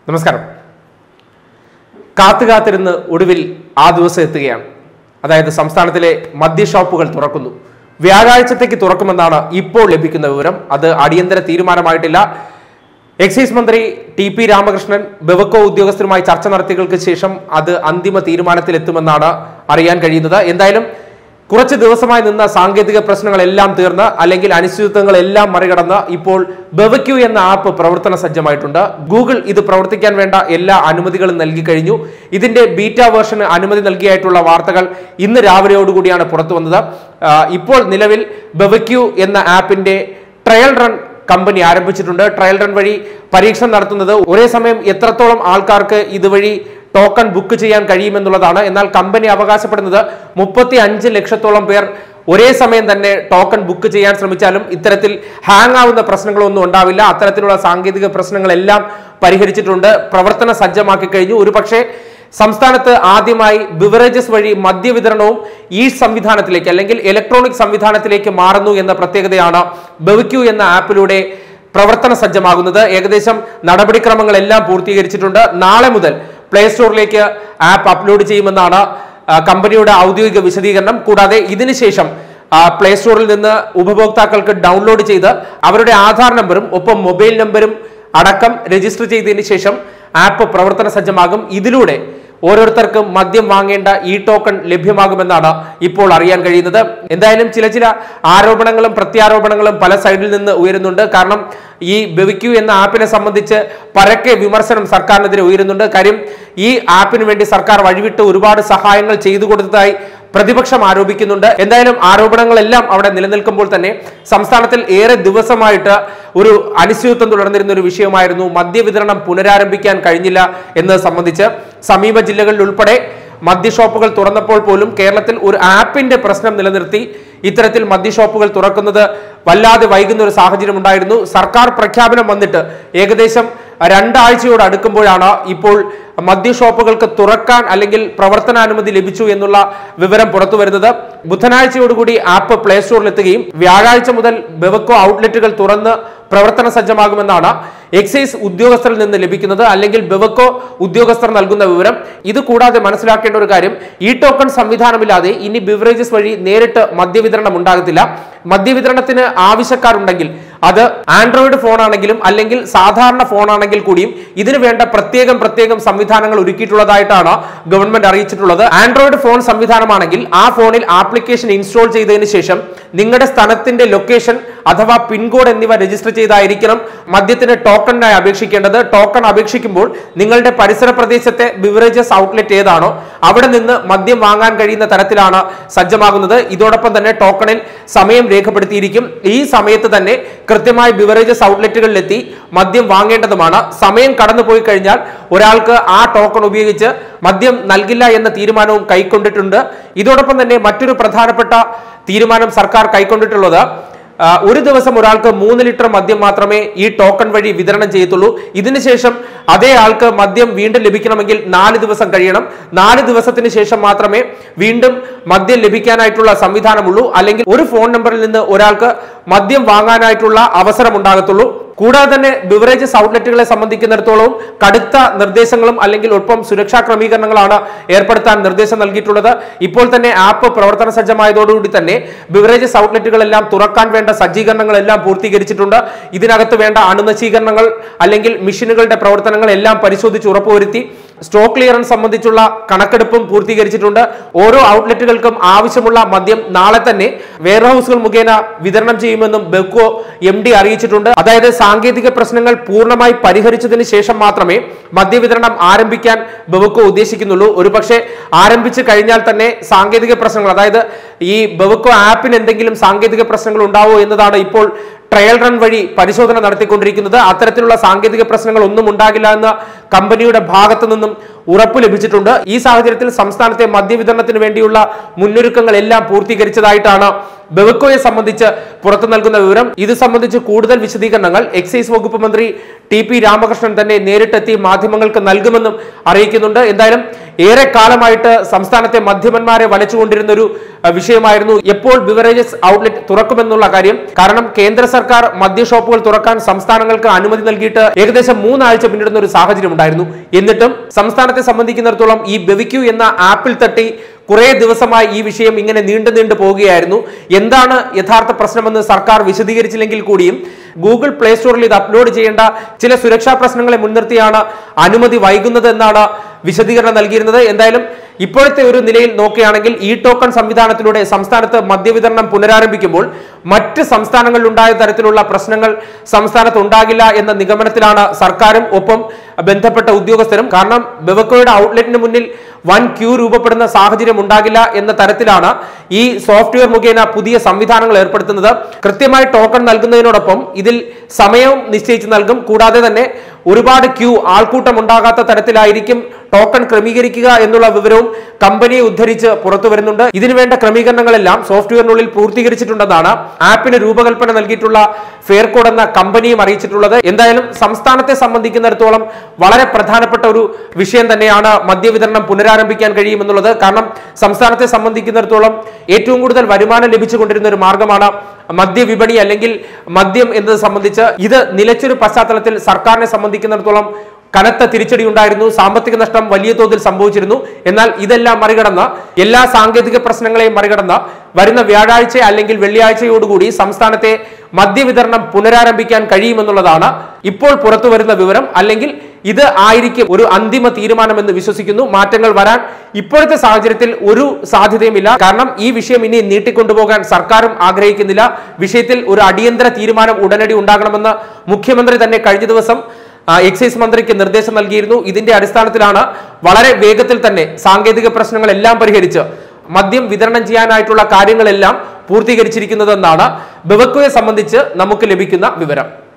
നമസ്കാരം കാത്തു കാത്തിരുന്ന് ഒടുവിൽ ആ ദിവസം എത്തുകയാണ് അതായത് സംസ്ഥാനത്തിലെ മദ്യഷോപ്പുകൾ തുറക്കുന്നു വ്യാഴാഴ്ചത്തേക്ക് തുറക്കുമെന്നാണ് ഇപ്പോൾ ലഭിക്കുന്ന വിവരം അത് അടിയന്തര തീരുമാനമായിട്ടില്ല എക്സൈസ് മന്ത്രി ടി പി രാമകൃഷ്ണൻ ബെവക്കോ ഉദ്യോഗസ്ഥരുമായി ചർച്ച നടത്തിയതിൾക്ക് ശേഷം അത് അന്തിമ തീരുമാനത്തിലെത്തുമെന്നാണ് അറിയാൻ കഴിയുന്നത് എന്തായാലും കുറച്ച് ദിവസമായി നിന്ന സാങ്കേതിക പ്രശ്നങ്ങളെല്ലാം തീർന്ന് അല്ലെങ്കിൽ അനിശ്ചിതത്വങ്ങളെല്ലാം മറികടന്ന് ഇപ്പോൾ ബെവക്യു എന്ന ആപ്പ് പ്രവർത്തന സജ്ജമായിട്ടുണ്ട് ഗൂഗിൾ ഇത് പ്രവർത്തിക്കാൻ വേണ്ട എല്ലാ അനുമതികളും നൽകി കഴിഞ്ഞു ഇതിന്റെ ബീറ്റ വേർഷന് അനുമതി നൽകിയായിട്ടുള്ള വാർത്തകൾ ഇന്ന് രാവിലെയോടുകൂടിയാണ് പുറത്തു വന്നത് ആ, ഇപ്പോൾ നിലവിൽ ബെവക്യു എന്ന ആപ്പിന്റെ ട്രയൽ റൺ കമ്പനി ആരംഭിച്ചിട്ടുണ്ട് ട്രയൽ റൺ വഴി പരീക്ഷണം നടത്തുന്നത് ഒരേ സമയം എത്രത്തോളം ആൾക്കാർക്ക് ഇതുവഴി ടോക്കൺ ബുക്ക് ചെയ്യാൻ കഴിയുമെന്നുള്ളതാണ് എന്നാൽ കമ്പനി അവകാശപ്പെടുന്നത് മുപ്പത്തി അഞ്ച് ലക്ഷത്തോളം പേർ ഒരേ സമയം തന്നെ ടോക്കൺ ബുക്ക് ചെയ്യാൻ ശ്രമിച്ചാലും ഇത്തരത്തിൽ ഹാങ് ആവുന്ന പ്രശ്നങ്ങളൊന്നും ഉണ്ടാവില്ല അത്തരത്തിലുള്ള സാങ്കേതിക പ്രശ്നങ്ങളെല്ലാം പരിഹരിച്ചിട്ടുണ്ട് പ്രവർത്തന സജ്ജമാക്കി കഴിഞ്ഞു ഒരു പക്ഷേ സംസ്ഥാനത്ത് ആദ്യമായി ബിവറേജസ് വഴി മദ്യവിതരണവും ഈ സംവിധാനത്തിലേക്ക് അല്ലെങ്കിൽ ഇലക്ട്രോണിക് സംവിധാനത്തിലേക്ക് മാറുന്നു എന്ന പ്രത്യേകതയാണ് ബെവിക്യു എന്ന ആപ്പിലൂടെ പ്രവർത്തന സജ്ജമാകുന്നത് ഏകദേശം നടപടിക്രമങ്ങളെല്ലാം പൂർത്തീകരിച്ചിട്ടുണ്ട് നാളെ മുതൽ പ്ലേ സ്റ്റോറിലേക്ക് ആപ്പ് അപ്ലോഡ് ചെയ്യുമെന്നാണ് ആ, കമ്പനിയുടെ ഔദ്യോഗിക വിശദീകരണം കൂടാതെ ഇതിനുശേഷം ആ, പ്ലേ സ്റ്റോറിൽ നിന്ന് ഉപഭോക്താക്കൾക്ക് ഡൗൺലോഡ് ചെയ്ത് അവരുടെ ആധാർ നമ്പറും ഒപ്പം മൊബൈൽ നമ്പറും അടക്കം രജിസ്റ്റർ ചെയ്തതിന് ശേഷം ആപ്പ് പ്രവർത്തന സജ്ജമാകും ഇതിലൂടെ ഓരോരുത്തർക്കും മദ്യം വാങ്ങേണ്ട ഈ ടോക്കൺ ലഭ്യമാകുമെന്നാണ് ഇപ്പോൾ അറിയാൻ കഴിയുന്നത് എന്തായാലും ചില ചില ആരോപണങ്ങളും പ്രത്യാരോപണങ്ങളും പല സൈഡിൽ നിന്ന് ഉയരുന്നുണ്ട് കാരണം ഈ ബെവിക്യു എന്ന ആപ്പിനെ സംബന്ധിച്ച് പരക്കെ വിമർശനം സർക്കാരിനെതിരെ ഉയരുന്നുണ്ട് കാര്യം ഈ ആപ്പിന് വേണ്ടി സർക്കാർ വഴിവിട്ട് ഒരുപാട് സഹായങ്ങൾ ചെയ്തു കൊടുത്തതായി പ്രതിപക്ഷം ആരോപിക്കുന്നുണ്ട് എന്തായാലും ആരോപണങ്ങളെല്ലാം അവിടെ നിലനിൽക്കുമ്പോൾ തന്നെ സംസ്ഥാനത്തിൽ ഏറെ ദിവസമായിട്ട് ഒരു അനിശ്ചിതത്വം തുടർന്നിരുന്ന ഒരു വിഷയമായിരുന്നു മദ്യവിതരണം പുനരാരംഭിക്കാൻ കഴിഞ്ഞില്ല എന്നത് സംബന്ധിച്ച് സമീപ ജില്ലകളിൽ ഉൾപ്പെടെ മദ്യഷോപ്പുകൾ തുറന്നപ്പോൾ പോലും കേരളത്തിൽ ഒരു ആപ്പിന്റെ പ്രശ്നം നിലനിർത്തി ഇത്തരത്തിൽ മദ്യഷോപ്പുകൾ തുറക്കുന്നത് വല്ലാതെ വൈകുന്ന ഒരു സാഹചര്യം ഉണ്ടായിരുന്നു സർക്കാർ പ്രഖ്യാപനം വന്നിട്ട് ഏകദേശം രണ്ടാഴ്ചയോട് അടുക്കുമ്പോഴാണ് ഇപ്പോൾ മദ്യഷോപ്പുകൾക്ക് തുറക്കാൻ അല്ലെങ്കിൽ പ്രവർത്തനാനുമതി ലഭിച്ചു എന്നുള്ള വിവരം പുറത്തു വരുന്നത് ബുധനാഴ്ചയോടുകൂടി ആപ്പ് പ്ലേ സ്റ്റോറിൽ എത്തുകയും വ്യാഴാഴ്ച മുതൽ ബെവക്കോ ഔട്ട്ലെറ്റുകൾ തുറന്ന് പ്രവർത്തന സജ്ജമാകുമെന്നാണ് എക്സൈസ് ഉദ്യോഗസ്ഥരിൽ നിന്ന് ലഭിക്കുന്നത് അല്ലെങ്കിൽ ബെവക്കോ ഉദ്യോഗസ്ഥർ നൽകുന്ന വിവരം ഇത് കൂടാതെ മനസ്സിലാക്കേണ്ട ഒരു കാര്യം ഈ ടോക്കൺ സംവിധാനമില്ലാതെ ഇനി ബിവറേജസ് വഴി നേരിട്ട് മദ്യവിതരണം ഉണ്ടാകത്തില്ല മദ്യവിതരണത്തിന് ആവശ്യക്കാരുണ്ടെങ്കിൽ അത് ആൻഡ്രോയിഡ് ഫോൺ ആണെങ്കിലും അല്ലെങ്കിൽ സാധാരണ ഫോൺ ആണെങ്കിൽ കൂടിയും ഇതിനു വേണ്ട പ്രത്യേകം പ്രത്യേകം സംവിധാനങ്ങൾ ഒരുക്കിയിട്ടുള്ളതായിട്ടാണ് ഗവൺമെന്റ് അറിയിച്ചിട്ടുള്ളത് ആൻഡ്രോയിഡ് ഫോൺ സംവിധാനമാണെങ്കിൽ ആ ഫോണിൽ ആപ്ലിക്കേഷൻ ഇൻസ്റ്റാൾ ചെയ്തതിനു ശേഷം നിങ്ങളുടെ സ്ഥലത്തിന്റെ ലൊക്കേഷൻ അഥവാ പിൻകോഡ് എന്നിവ രജിസ്റ്റർ ചെയ്തായിരിക്കണം മദ്യത്തിന് ടോക്കണിനായി അപേക്ഷിക്കേണ്ടത് ടോക്കൺ അപേക്ഷിക്കുമ്പോൾ നിങ്ങളുടെ പരിസര പ്രദേശത്തെ ബിവറേജസ് ഔട്ട്ലെറ്റ് ഏതാണോ അവിടെ നിന്ന് മദ്യം വാങ്ങാൻ കഴിയുന്ന തരത്തിലാണ് സജ്ജമാകുന്നത് ഇതോടൊപ്പം തന്നെ ടോക്കണിൽ സമയം രേഖപ്പെടുത്തിയിരിക്കും ഈ സമയത്ത് തന്നെ കൃത്യമായി ബിവറേജസ് ഔട്ട്ലെറ്റുകളിലെത്തി മദ്യം വാങ്ങേണ്ടതുമാണ് സമയം കടന്നുപോയി കഴിഞ്ഞാൽ ഒരാൾക്ക് ആ ടോക്കൺ ഉപയോഗിച്ച് മദ്യം നൽകില്ല എന്ന തീരുമാനവും കൈക്കൊണ്ടിട്ടുണ്ട് ഇതോടൊപ്പം തന്നെ മറ്റൊരു പ്രധാനപ്പെട്ട തീരുമാനം സർക്കാർ കൈക്കൊണ്ടിട്ടുള്ളത് ആ, ഒരു ദിവസം ഒരാൾക്ക് മൂന്ന് ലിറ്റർ മദ്യം മാത്രമേ ഈ ടോക്കൺ വഴി വിതരണം ചെയ്യത്തുള്ളൂ ഇതിനുശേഷം അതേ ആൾക്ക് മദ്യം വീണ്ടും ലഭിക്കണമെങ്കിൽ നാല് ദിവസം കഴിയണം നാല് ദിവസത്തിന് ശേഷം മാത്രമേ വീണ്ടും മദ്യം ലഭിക്കാനായിട്ടുള്ള സംവിധാനമുള്ളൂ അല്ലെങ്കിൽ ഒരു ഫോൺ നമ്പറിൽ നിന്ന് ഒരാൾക്ക് മദ്യം വാങ്ങാനായിട്ടുള്ള അവസരം ഉണ്ടാകത്തുള്ളൂ കൂടാതെ തന്നെ ബിവറേജസ് ഔട്ട്ലെറ്റുകളെ സംബന്ധിക്കുന്നിടത്തോളം കടുത്ത നിർദ്ദേശങ്ങളും അല്ലെങ്കിൽ ഒപ്പം സുരക്ഷാ ക്രമീകരണങ്ങളാണ് ഏർപ്പെടുത്താൻ നിർദ്ദേശം നൽകിയിട്ടുള്ളത് ഇപ്പോൾ തന്നെ ആപ്പ് പ്രവർത്തന സജ്ജമായതോടുകൂടി തന്നെ ബിവറേജസ് ഔട്ട്ലെറ്റുകളെല്ലാം തുറക്കാൻ വേണ്ട സജ്ജീകരണങ്ങളെല്ലാം പൂർത്തീകരിച്ചിട്ടുണ്ട് ഇതിനകത്ത് വേണ്ട അണുനശീകരണങ്ങൾ അല്ലെങ്കിൽ മെഷീനുകളുടെ പ്രവർത്തനങ്ങൾ എല്ലാം പരിശോധിച്ച് ഉറപ്പുവരുത്തി സ്റ്റോക്ക് ക്ലിയറൻസ് സംബന്ധിച്ചുള്ള കണക്കെടുപ്പും പൂർത്തീകരിച്ചിട്ടുണ്ട് ഓരോ ഔട്ട്ലെറ്റുകൾക്കും ആവശ്യമുള്ള മദ്യം നാളെ തന്നെ വെയർഹൌസുകൾ മുഖേന വിതരണം ചെയ്യുമെന്നും ബെക്കോ എം ഡി അറിയിച്ചിട്ടുണ്ട് അതായത് സാങ്കേതിക പ്രശ്നങ്ങൾ പൂർണ്ണമായി പരിഹരിച്ചതിന് ശേഷം മാത്രമേ മദ്യവിതരണം ആരംഭിക്കാൻ ബെവക്കോ ഉദ്ദേശിക്കുന്നുള്ളൂ ഒരുപക്ഷെ ആരംഭിച്ചു കഴിഞ്ഞാൽ തന്നെ സാങ്കേതിക പ്രശ്നങ്ങൾ അതായത് ഈ ബെവക്കോ ആപ്പിന് എന്തെങ്കിലും സാങ്കേതിക പ്രശ്നങ്ങൾ ഉണ്ടാവോ എന്നതാണ് ഇപ്പോൾ ട്രയൽ റൺ വഴി പരിശോധന നടത്തിക്കൊണ്ടിരിക്കുന്നത് അത്തരത്തിലുള്ള സാങ്കേതിക പ്രശ്നങ്ങൾ ഒന്നും ഉണ്ടാകില്ല എന്ന് കമ്പനിയുടെ ഭാഗത്തു നിന്നും ഉറപ്പ് ലഭിച്ചിട്ടുണ്ട് ഈ സാഹചര്യത്തിൽ സംസ്ഥാനത്തെ മദ്യവിതരണത്തിന് വേണ്ടിയുള്ള മുന്നൊരുക്കങ്ങൾ എല്ലാം പൂർത്തീകരിച്ചതായിട്ടാണ് ബെവക്കോയെ സംബന്ധിച്ച് പുറത്തു നൽകുന്ന വിവരം ഇത് സംബന്ധിച്ച് കൂടുതൽ വിശദീകരണങ്ങൾ എക്സൈസ് വകുപ്പ് മന്ത്രി ടി പി രാമകൃഷ്ണൻ തന്നെ നേരിട്ടെത്തി മാധ്യമങ്ങൾക്ക് നൽകുമെന്നും അറിയിക്കുന്നുണ്ട് എന്തായാലും ഏറെ കാലമായിട്ട് സംസ്ഥാനത്തെ മധ്യമന്മാരെ വലച്ചുകൊണ്ടിരുന്ന ഒരു അഹ്, വിഷയമായിരുന്നു എപ്പോൾ ബിവറേജസ് ഔട്ട്ലെറ്റ് തുറക്കുമെന്നുള്ള കാര്യം കാരണം കേന്ദ്ര സർക്കാർ മദ്യഷോപ്പുകൾ തുറക്കാൻ സംസ്ഥാനങ്ങൾക്ക് അനുമതി നൽകിയിട്ട് ഏകദേശം മൂന്നാഴ്ച പിന്നിടുന്ന ഒരു സാഹചര്യം ഉണ്ടായിരുന്നു എന്നിട്ടും സംസ്ഥാനത്തെ സംബന്ധിക്കുന്നിടത്തോളം ഈ ബെവിക്യൂ എന്ന ആപ്പിൾ തട്ടി കുറെ ദിവസമായി ഈ വിഷയം ഇങ്ങനെ നീണ്ടു നീണ്ടു പോവുകയായിരുന്നു എന്താണ് യഥാർത്ഥ പ്രശ്നമെന്ന് സർക്കാർ വിശദീകരിച്ചില്ലെങ്കിൽ കൂടിയും ഗൂഗിൾ പ്ലേ സ്റ്റോറിൽ ഇത് അപ്ലോഡ് ചെയ്യേണ്ട ചില സുരക്ഷാ പ്രശ്നങ്ങളെ മുൻനിർത്തിയാണ് അനുമതി വൈകുന്നത് എന്നാണ് വിശദീകരണം നൽകിയിരുന്നത് എന്തായാലും ഇപ്പോഴത്തെ ഒരു നിലയിൽ നോക്കുകയാണെങ്കിൽ ഇ ടോക്കൺ സംവിധാനത്തിലൂടെ സംസ്ഥാനത്ത് മദ്യവിതരണം പുനരാരംഭിക്കുമ്പോൾ മറ്റ് സംസ്ഥാനങ്ങളിൽ ഉണ്ടായ തരത്തിലുള്ള പ്രശ്നങ്ങൾ സംസ്ഥാനത്ത് ഉണ്ടാകില്ല എന്ന നിഗമനത്തിലാണ് സർക്കാരും ഒപ്പം ബന്ധപ്പെട്ട ഉദ്യോഗസ്ഥരും കാരണം ബെവക്കോയുടെ ഔട്ട്ലെറ്റിന് മുന്നിൽ വൻ ക്യൂ രൂപപ്പെടുന്ന സാഹചര്യം ഉണ്ടാകില്ല എന്ന തരത്തിലാണ് ഈ സോഫ്റ്റ്വെയർ മുഖേന പുതിയ സംവിധാനങ്ങൾ ഏർപ്പെടുത്തുന്നത് കൃത്യമായി ടോക്കൺ നൽകുന്നതിനോടൊപ്പം ഇതിൽ സമയവും നിശ്ചയിച്ച് നൽകും കൂടാതെ തന്നെ ഒരുപാട് ക്യൂ ആൾക്കൂട്ടം ഉണ്ടാകാത്ത തരത്തിലായിരിക്കും ടോക്കൺ ക്രമീകരിക്കുക എന്നുള്ള വിവരവും കമ്പനിയെ ഉദ്ധരിച്ച് പുറത്തു വരുന്നുണ്ട് ഇതിനുവേണ്ട ക്രമീകരണങ്ങളെല്ലാം സോഫ്റ്റ്വെയറിനുള്ളിൽ പൂർത്തീകരിച്ചിട്ടുണ്ടെന്നാണ് ആപ്പിന് രൂപകൽപ്പന നൽകിയിട്ടുള്ള ഫെയർകോഡ് എന്ന കമ്പനിയും അറിയിച്ചിട്ടുള്ളത് എന്തായാലും സംസ്ഥാനത്തെ സംബന്ധിക്കുന്നിടത്തോളം വളരെ പ്രധാനപ്പെട്ട ഒരു വിഷയം തന്നെയാണ് മദ്യവിതരണം പുനരാരംഭിക്കാൻ കഴിയുമെന്നുള്ളത് കാരണം സംസ്ഥാനത്തെ സംബന്ധിക്കുന്നിടത്തോളം ഏറ്റവും കൂടുതൽ വരുമാനം ലഭിച്ചുകൊണ്ടിരുന്ന ഒരു മാർഗമാണ് മദ്യവിപണി അല്ലെങ്കിൽ മദ്യം എന്നത് സംബന്ധിച്ച് ഇത് നിലച്ചൊരു പശ്ചാത്തലത്തിൽ സർക്കാരിനെ സംബന്ധിക്കുന്നിടത്തോളം കനത്ത തിരിച്ചടി ഉണ്ടായിരുന്നു സാമ്പത്തിക നഷ്ടം വലിയ തോതിൽ സംഭവിച്ചിരുന്നു എന്നാൽ ഇതെല്ലാം മറികടന്ന് എല്ലാ സാങ്കേതിക പ്രശ്നങ്ങളെയും മറികടന്ന് വരുന്ന വ്യാഴാഴ്ച അല്ലെങ്കിൽ വെള്ളിയാഴ്ചയോടുകൂടി സംസ്ഥാനത്തെ മദ്യവിതരണം പുനരാരംഭിക്കാൻ കഴിയുമെന്നുള്ളതാണ് ഇപ്പോൾ പുറത്തു വരുന്ന വിവരം അല്ലെങ്കിൽ ഇത് ആയിരിക്കും ഒരു അന്തിമ തീരുമാനമെന്ന് വിശ്വസിക്കുന്നു മാറ്റങ്ങൾ വരാൻ ഇപ്പോഴത്തെ സാഹചര്യത്തിൽ ഒരു സാധ്യതയുമില്ല കാരണം ഈ വിഷയം ഇനി നീട്ടിക്കൊണ്ടുപോകാൻ സർക്കാരും ആഗ്രഹിക്കുന്നില്ല വിഷയത്തിൽ ഒരു അടിയന്തര തീരുമാനം ഉടനടി ഉണ്ടാകണമെന്ന് മുഖ്യമന്ത്രി തന്നെ കഴിഞ്ഞ ദിവസം ആ, എക്സൈസ് മന്ത്രിക്ക് നിർദ്ദേശം നൽകിയിരുന്നു ഇതിന്റെ അടിസ്ഥാനത്തിലാണ് വളരെ വേഗത്തിൽ തന്നെ സാങ്കേതിക പ്രശ്നങ്ങളെല്ലാം പരിഹരിച്ച് മദ്യം വിതരണം ചെയ്യാനായിട്ടുള്ള കാര്യങ്ങളെല്ലാം പൂർത്തീകരിച്ചിരിക്കുന്നതെന്നാണ് ബെവക്കോയെ സംബന്ധിച്ച് നമുക്ക് ലഭിക്കുന്ന വിവരം